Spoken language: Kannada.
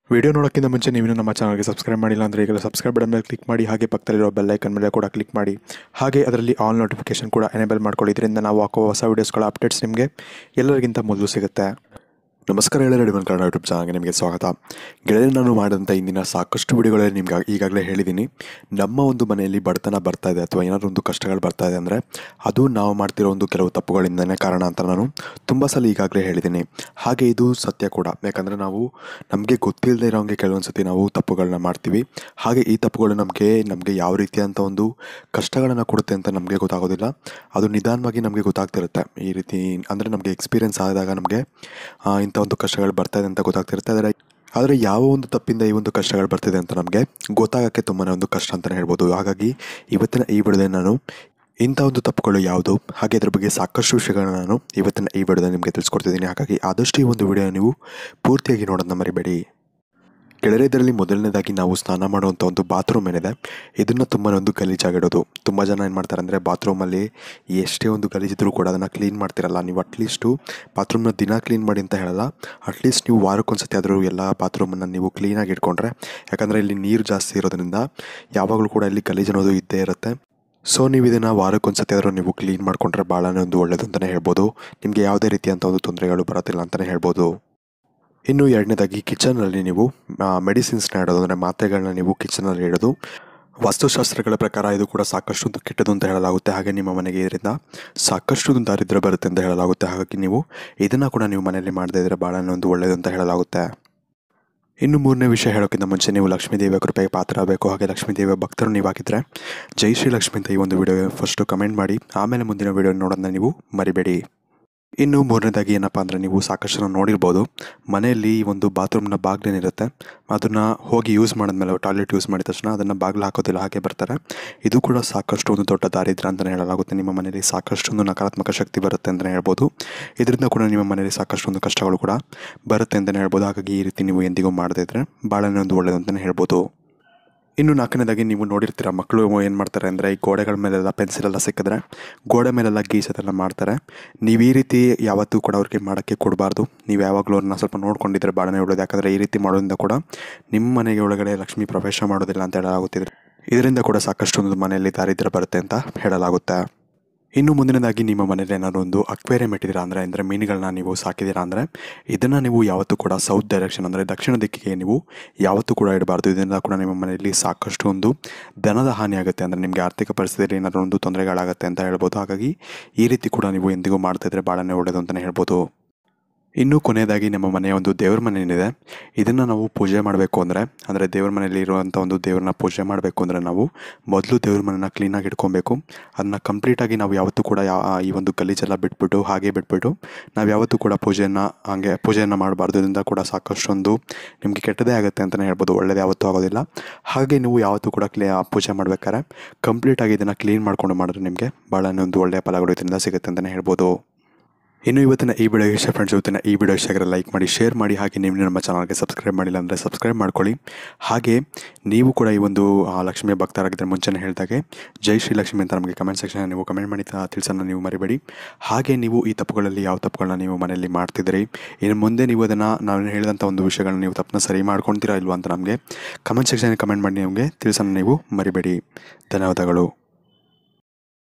ವಿಡಿಯೋ ನೋಡೋಕ್ಕಿಂತ ಮುಂಚೆ ನೀವು ನಮ್ಮ ಚಾನಲ್ಗೆ ಸಬ್ಸ್ಕ್ರೈಬ್ ಮಾಡಿಲ್ಲ ಅಂದರೆ ಈಗಲೇ ಸಬ್ಸ್ಕ್ರೈಬ್ ಬಟನ್ ಮೇಲೆ ಕ್ಲಿಕ್ ಮಾಡಿ ಹಾಗೆ ಪಕ್ಕದಲ್ಲಿರೋ ಬೆಲ್ ಐಕನ್ ಮೇಲೆ ಕೂಡ ಕ್ಲಿಕ್ ಮಾಡಿ ಹಾಗೆ ಅದರಲ್ಲಿ ಆಲ್ ನೋಟಿಫಿಕೇಶನ್ ಕೂಡ ಎನೇಬಲ್ ಮಾಡ್ಕೊಳ್ಳಿ ಇದರಿಂದ ನಾವು ಹಾಕೋ ಹೊಸ ವೀಡಿಯೋಸ್ಗಳ ಅಪ್ಡೇಟ್ಸ್ ನಿಮಗೆ ಎಲ್ಲರಿಗಿಂತ ಮೊದಲು ಸಿಗುತ್ತೆ ನಮಸ್ಕಾರ ಗೆಳೆಯರೆ ಡಿಮನ್ ಕನ್ನಡ ಯೂಟ್ಯೂಬ್ ಚಾನಲ್ಗೆ ನಿಮಗೆ ಸ್ವಾಗತ ಗೆಳೆಯರೆ ನಾನು ಮಾಡಿದಂಥ ಇಂದಿನ ಸಾಕಷ್ಟು ವಿಡಿಯೋಗಳಲ್ಲಿ ನಿಮ್ಗೆ ಈಗಾಗಲೇ ಹೇಳಿದ್ದೀನಿ ನಮ್ಮ ಒಂದು ಮನೆಯಲ್ಲಿ ಬಡತನ ಬರ್ತಾ ಇದೆ ಅಥವಾ ಏನಾದರೂ ಒಂದು ಕಷ್ಟಗಳು ಬರ್ತಾ ಇದೆ ಅಂದರೆ ಅದು ನಾವು ಮಾಡ್ತಿರೋ ಒಂದು ಕೆಲವು ತಪ್ಪುಗಳಿಂದನೇ ಕಾರಣ ಅಂತ ನಾನು ತುಂಬ ಸಲ ಈಗಾಗಲೇ ಹೇಳಿದ್ದೀನಿ ಹಾಗೆ ಇದು ಸತ್ಯ ಕೂಡ ಯಾಕಂದರೆ ನಾವು ನಮಗೆ ಗೊತ್ತಿಲ್ಲದೆ ಇರೋಂಗೆ ಕೆಲವೊಂದು ಸತಿ ನಾವು ತಪ್ಪುಗಳನ್ನ ಮಾಡ್ತೀವಿ ಹಾಗೆ ಈ ತಪ್ಪುಗಳು ನಮಗೆ ನಮಗೆ ಯಾವ ರೀತಿಯಂಥ ಒಂದು ಕಷ್ಟಗಳನ್ನು ಕೊಡುತ್ತೆ ಅಂತ ನಮಗೆ ಗೊತ್ತಾಗೋದಿಲ್ಲ ಅದು ನಿಧಾನವಾಗಿ ನಮಗೆ ಗೊತ್ತಾಗ್ತಿರುತ್ತೆ ಈ ರೀತಿ ಅಂದರೆ ನಮಗೆ ಎಕ್ಸ್ಪೀರಿಯೆನ್ಸ್ ಆದಾಗ ನಮಗೆ ಆ, ಇಂಥ ಒಂದು ಕಷ್ಟಗಳು ಬರ್ತಾ ಇದೆ ಅಂತ ಗೊತ್ತಾಗ್ತಿರುತ್ತೆ ಆದರೆ ಆದರೆ ಯಾವ ಒಂದು ತಪ್ಪಿಂದ ಈ ಒಂದು ಕಷ್ಟಗಳು ಬರ್ತಿದೆ ಅಂತ ನಮಗೆ ಗೊತ್ತಾಗೋಕ್ಕೆ ತುಂಬಾ ಒಂದು ಕಷ್ಟ ಅಂತಲೇ ಹೇಳ್ಬೋದು ಹಾಗಾಗಿ ಇವತ್ತಿನ ಈ ವಿಡಿಯೋದಲ್ಲಿ ನಾನು ಇಂಥ ಒಂದು ತಪ್ಪುಗಳು ಯಾವುದು ಹಾಗೆ ಅದ್ರ ಬಗ್ಗೆ ಸಾಕಷ್ಟು ವಿಷಯಗಳನ್ನ ನಾನು ಇವತ್ತಿನ ಈ ವಿಡಿಯೋದಲ್ಲಿ ನಿಮಗೆ ತಿಳಿಸ್ಕೊಡ್ತಿದ್ದೀನಿ ಹಾಗಾಗಿ ಆದಷ್ಟು ಈ ಒಂದು ವಿಡಿಯೋ ನೀವು ಪೂರ್ತಿಯಾಗಿ ನೋಡೋದನ್ನ ಮರಿಬೇಡಿ ಗೆಳೆಯರೆ ಇದರಲ್ಲಿ ಮೊದಲನೇದಾಗಿ ನಾವು ಸ್ನಾನ ಮಾಡುವಂಥ ಒಂದು ಬಾತ್ರೂಮ್ ಏನಿದೆ ಇದನ್ನು ತುಂಬಾ ಒಂದು ಗಲೀಜಾಗಿಡೋದು ತುಂಬ ಜನ ಏನು ಮಾಡ್ತಾರೆ ಅಂದರೆ ಬಾತ್ರೂಮಲ್ಲಿ ಎಷ್ಟೇ ಒಂದು ಗಲೀಜಿದ್ರೂ ಕೂಡ ಅದನ್ನು ಕ್ಲೀನ್ ಮಾಡ್ತಿರಲ್ಲ ನೀವು ಅಟ್ಲೀಸ್ಟು ಬಾತ್ರೂಮ್ನ ದಿನ ಕ್ಲೀನ್ ಮಾಡಿ ಅಂತ ಹೇಳಲ್ಲ ಅಟ್ಲೀಸ್ಟ್ ನೀವು ವಾರಕ್ಕೊಂದ್ಸತಿ ಆದರೂ ಎಲ್ಲ ಬಾತ್ರೂಮನ್ನು ನೀವು ಕ್ಲೀನಾಗಿ ಇಟ್ಕೊಂಡ್ರೆ ಯಾಕಂದರೆ ಇಲ್ಲಿ ನೀರು ಜಾಸ್ತಿ ಇರೋದ್ರಿಂದ ಯಾವಾಗಲೂ ಕೂಡ ಇಲ್ಲಿ ಗಲೀಜು ಅನ್ನೋದು ಇದ್ದೇ ಇರುತ್ತೆ ಸೊ ನೀವು ಇದನ್ನು ವಾರಕ್ಕೊಂದ್ಸತಿ ಆದರೂ ನೀವು ಕ್ಲೀನ್ ಮಾಡಿಕೊಂಡ್ರೆ ಭಾಳನೇ ಒಂದು ಒಳ್ಳೆಯದು ಅಂತಲೇ ಹೇಳ್ಬೋದು ನಿಮಗೆ ಯಾವುದೇ ರೀತಿಯಂಥ ಒಂದು ತೊಂದರೆಗಳು ಬರೋದಿಲ್ಲ ಅಂತಲೇ ಹೇಳ್ಬೋದು ಇನ್ನು ಎರಡನೇದಾಗಿ ಕಿಚನಲ್ಲಿ ನೀವು ಮೆಡಿಸಿನ್ಸ್ನ ಇಡೋದು ಅಂದರೆ ಮಾತ್ರೆಗಳನ್ನ ನೀವು ಕಿಚನಲ್ಲಿ ಇಡೋದು ವಾಸ್ತುಶಾಸ್ತ್ರಗಳ ಪ್ರಕಾರ ಇದು ಕೂಡ ಸಾಕಷ್ಟು ಒಂದು ಕೆಟ್ಟದು ಅಂತ ಹೇಳಲಾಗುತ್ತೆ ಹಾಗೆ ನಿಮ್ಮ ಮನೆಗೆ ಇದರಿಂದ ಸಾಕಷ್ಟು ಒಂದು ದಾರಿದ್ರ್ಯ ಬರುತ್ತೆ ಅಂತ ಹೇಳಲಾಗುತ್ತೆ ಹಾಗಾಗಿ ನೀವು ಇದನ್ನು ಕೂಡ ನೀವು ಮನೆಯಲ್ಲಿ ಮಾಡದೇ ಇದ್ದರೆ ಭಾಳ ಒಂದು ಒಳ್ಳೆಯದು ಅಂತ ಹೇಳಲಾಗುತ್ತೆ ಇನ್ನು ಮೂರನೇ ವಿಷಯ ಹೇಳೋಕ್ಕಿಂತ ಮುಂಚೆ ನೀವು ಲಕ್ಷ್ಮೀ ದೇವಿಯ ಕೃಪೆಗೆ ಪಾತ್ರ ಆಗಬೇಕು ಹಾಗೆ ಲಕ್ಷ್ಮೀ ದೇವಿಯ ಭಕ್ತರು ನೀವು ಹಾಕಿದ್ರೆ ಜೈ ಶ್ರೀ ಲಕ್ಷ್ಮಿ ಅಂತ ಈ ಒಂದು ವಿಡಿಯೋ ಫಸ್ಟು ಕಮೆಂಟ್ ಮಾಡಿ ಆಮೇಲೆ ಮುಂದಿನ ವಿಡಿಯೋ ನೋಡೋದನ್ನ ನೀವು ಮರಿಬೇಡಿ ಇನ್ನು ಮೂರನೇದಾಗಿ ಏನಪ್ಪ ಅಂದರೆ ನೀವು ಸಾಕಷ್ಟು ಜನ ನೋಡಿರ್ಬೋದು ಮನೆಯಲ್ಲಿ ಒಂದು ಬಾತ್ರೂಮ್ನ ಬಾಗಿಲೇನಿರುತ್ತೆ ಅದನ್ನು ಹೋಗಿ ಯೂಸ್ ಮಾಡಿದ್ಮೇಲೆ ಟಾಯ್ಲೆಟ್ ಯೂಸ್ ಮಾಡಿದ ತಕ್ಷಣ ಅದನ್ನು ಬಾಗಿಲು ಹಾಕೋದಿಲ್ಲ ಹಾಗೆ ಬರ್ತಾರೆ ಇದು ಕೂಡ ಸಾಕಷ್ಟು ಒಂದು ದೊಡ್ಡ ದಾರಿದ್ರ್ಯ ಅಂತಲೇ ಹೇಳಲಾಗುತ್ತೆ ನಿಮ್ಮ ಮನೆಯಲ್ಲಿ ಸಾಕಷ್ಟು ಒಂದು ನಕಾರಾತ್ಮಕ ಶಕ್ತಿ ಬರುತ್ತೆ ಅಂತಲೇ ಹೇಳ್ಬೋದು ಇದರಿಂದ ಕೂಡ ನಿಮ್ಮ ಮನೆಯಲ್ಲಿ ಸಾಕಷ್ಟು ಒಂದು ಕಷ್ಟಗಳು ಕೂಡ ಬರುತ್ತೆ ಅಂತಲೇ ಹೇಳ್ಬೋದು ಹಾಗಾಗಿ ಈ ರೀತಿ ನೀವು ಎಂದಿಗೂ ಮಾಡದೇ ಇದ್ದರೆ ಭಾಳನೇ ಒಂದು ಒಳ್ಳೆಯದು ಅಂತಲೇ ಹೇಳ್ಬೋದು ಇನ್ನು ನಾಲ್ಕನೇದಾಗಿ ನೀವು ನೋಡಿರ್ತೀರ ಮಕ್ಕಳು ಏನು ಮಾಡ್ತಾರೆ ಅಂದರೆ ಈ ಗೋಡೆಗಳ ಮೇಲೆಲ್ಲ ಪೆನ್ಸಿಲೆಲ್ಲ ಸಿಕ್ಕಿದ್ರೆ ಗೋಡೆ ಮೇಲೆಲ್ಲ ಗೀಸೋದೆಲ್ಲ ಮಾಡ್ತಾರೆ ನೀವು ಈ ರೀತಿ ಯಾವತ್ತೂ ಕೂಡ ಅವ್ರಿಗೆ ಮಾಡೋಕ್ಕೆ ಕೊಡಬಾರ್ದು ನೀವು ಯಾವಾಗಲೂ ಅವ್ರನ್ನ ಸ್ವಲ್ಪ ನೋಡ್ಕೊಂಡಿದ್ರೆ ಭಾಳನೇ ಒಳ್ಳೇದು ಯಾಕಂದರೆ ಈ ರೀತಿ ಮಾಡೋದ್ರಿಂದ ಕೂಡ ನಿಮ್ಮ ಮನೆಗೆ ಒಳಗಡೆ ಲಕ್ಷ್ಮಿ ಪ್ರವೇಶ ಮಾಡೋದಿಲ್ಲ ಅಂತ ಹೇಳಲಾಗುತ್ತಿದೆ ಇದರಿಂದ ಕೂಡ ಸಾಕಷ್ಟು ಒಂದು ಮನೆಯಲ್ಲಿ ದಾರಿದ್ರ್ಯ ಬರುತ್ತೆ ಅಂತ ಹೇಳಲಾಗುತ್ತೆ ಇನ್ನು ಮುಂದಿನದಾಗಿ ನಿಮ್ಮ ಮನೇಲಿ ಏನಾದ್ರು ಒಂದು ಅಕ್ವೇರಿಯಂ ಇಟ್ಟಿದ್ದೀರಾ ಅಂದರೆ ಅಂದರೆ ಮೀನುಗಳನ್ನ ನೀವು ಸಾಕಿದ್ದೀರಾ ಅಂದರೆ ಇದನ್ನು ನೀವು ಯಾವತ್ತೂ ಕೂಡ ಸೌತ್ ಡೈರೆಕ್ಷನ್ ಅಂದರೆ ದಕ್ಷಿಣ ದಿಕ್ಕಿಗೆ ನೀವು ಯಾವತ್ತೂ ಕೂಡ ಇಡಬಾರ್ದು ಇದರಿಂದ ಕೂಡ ನಿಮ್ಮ ಮನೆಯಲ್ಲಿ ಸಾಕಷ್ಟು ಒಂದು ಧನದ ಹಾನಿ ಆಗುತ್ತೆ ಅಂದರೆ ನಿಮಗೆ ಆರ್ಥಿಕ ಪರಿಸ್ಥಿತಿಯಲ್ಲಿ ಏನಾದರೂ ಒಂದು ತೊಂದರೆಗಳಾಗುತ್ತೆ ಅಂತ ಹೇಳ್ಬೋದು ಹಾಗಾಗಿ ಈ ರೀತಿ ಕೂಡ ನೀವು ಎಂದಿಗೂ ಮಾಡ್ತಾಯಿದ್ರೆ ಭಾಳನೇ ಒಳ್ಳೆಯದು ಅಂತಲೇ ಹೇಳ್ಬೋದು ಇನ್ನು ಕೊನೆಯದಾಗಿ ನಮ್ಮ ಮನೆಯ ಒಂದು ದೇವ್ರ ಮನೆ ಏನಿದೆ ಇದನ್ನು ನಾವು ಪೂಜೆ ಮಾಡಬೇಕು ಅಂದರೆ ಅಂದರೆ ದೇವ್ರ ಮನೆಯಲ್ಲಿ ಇರುವಂಥ ಒಂದು ದೇವ್ರನ್ನ ಪೂಜೆ ಮಾಡಬೇಕು ಅಂದರೆ ನಾವು ಮೊದಲು ದೇವ್ರ ಮನೆನ ಕ್ಲೀನಾಗಿ ಇಟ್ಕೊಬೇಕು ಅದನ್ನು ಕಂಪ್ಲೀಟಾಗಿ ನಾವು ಯಾವತ್ತೂ ಕೂಡ ಯಾ ಈ ಒಂದು ಗಲೀಜೆಲ್ಲ ಬಿಟ್ಬಿಟ್ಟು ಹಾಗೆ ಬಿಟ್ಬಿಟ್ಟು ನಾವು ಯಾವತ್ತೂ ಕೂಡ ಪೂಜೆಯನ್ನು ಹಾಗೆ ಪೂಜೆಯನ್ನು ಮಾಡಬಾರ್ದು ಇದರಿಂದ ಕೂಡ ಸಾಕಷ್ಟೊಂದು ನಿಮಗೆ ಕೆಟ್ಟದೇ ಆಗುತ್ತೆ ಅಂತಲೇ ಹೇಳ್ಬೋದು ಒಳ್ಳೇದು ಯಾವತ್ತೂ ಆಗೋದಿಲ್ಲ ಹಾಗೆ ನೀವು ಯಾವತ್ತೂ ಕೂಡ ಕ್ಲೀ ಪೂಜೆ ಮಾಡಬೇಕಾದ್ರೆ ಕಂಪ್ಲೀಟಾಗಿ ಇದನ್ನು ಕ್ಲೀನ್ ಮಾಡ್ಕೊಂಡು ಮಾಡಿದ್ರೆ ನಿಮಗೆ ಭಾಳನೇ ಒಂದು ಒಳ್ಳೆಯ ಫಲಗಳು ಇದರಿಂದ ಸಿಗುತ್ತೆ ಅಂತಲೇ ಹೇಳ್ಬೋದು ಇನ್ನು ಇವತ್ತಿನ ಈ ವಿಡಿಯೋ ಇಷ್ಟ ಫ್ರೆಂಡ್ಸ್ ಇವತ್ತಿನ ಈ ವಿಡಿಯೋ ಇಷ್ಟ ಆಗಿರೋ ಲೈಕ್ ಮಾಡಿ ಶೇರ್ ಮಾಡಿ ಹಾಗೆ ನೀವು ನಮ್ಮ ಚಾನಲ್ಗೆ ಸಬ್ಸ್ಕ್ರೈಬ್ ಮಾಡಿಲ್ಲ ಅಂದರೆ ಸಬ್ಸ್ಕ್ರೈಬ್ ಮಾಡ್ಕೊಳ್ಳಿ ಹಾಗೆ ನೀವು ಕೂಡ ಈ ಒಂದು ಆ, ಲಕ್ಷ್ಮಿಯ ಭಕ್ತರಾಗಿದ್ದರೆ ಮುಂಚೆನೇ ಹೇಳಿದಾಗೆ ಜೈ ಶ್ರೀ ಲಕ್ಷ್ಮಿ ಅಂತ ನಮಗೆ ಕಮೆಂಟ್ ಸೆಕ್ಷನ್ ನೀವು ಕಮೆಂಟ್ ಮಾಡಿ ತ- ತಿಳಿಸೋಣ ನೀವು ಮರಿಬೇಡಿ ಹಾಗೆ ನೀವು ಈ ತಪ್ಪುಗಳಲ್ಲಿ ಯಾವ ತಪ್ಪುಗಳನ್ನ ನೀವು ಮನೆಯಲ್ಲಿ ಮಾಡ್ತಿದ್ದೀರಿ ಇನ್ನು ಮುಂದೆ ನೀವು ಅದನ್ನು ನಾನು ಹೇಳಿದಂಥ ಒಂದು ವಿಷಯಗಳನ್ನ ನೀವು ತಪ್ಪನ್ನ ಸರಿ ಮಾಡ್ಕೊಳ್ತೀರಾ ಇಲ್ವಾ ಅಂತ ನಮಗೆ ಕಮೆಂಟ್ ಸೆಕ್ಷನ್ ಕಮೆಂಟ್ ಮಾಡಿ ನಮಗೆ ತಿಳಿಸೋಣ ನೀವು ಮರಿಬೇಡಿ ಧನ್ಯವಾದಗಳು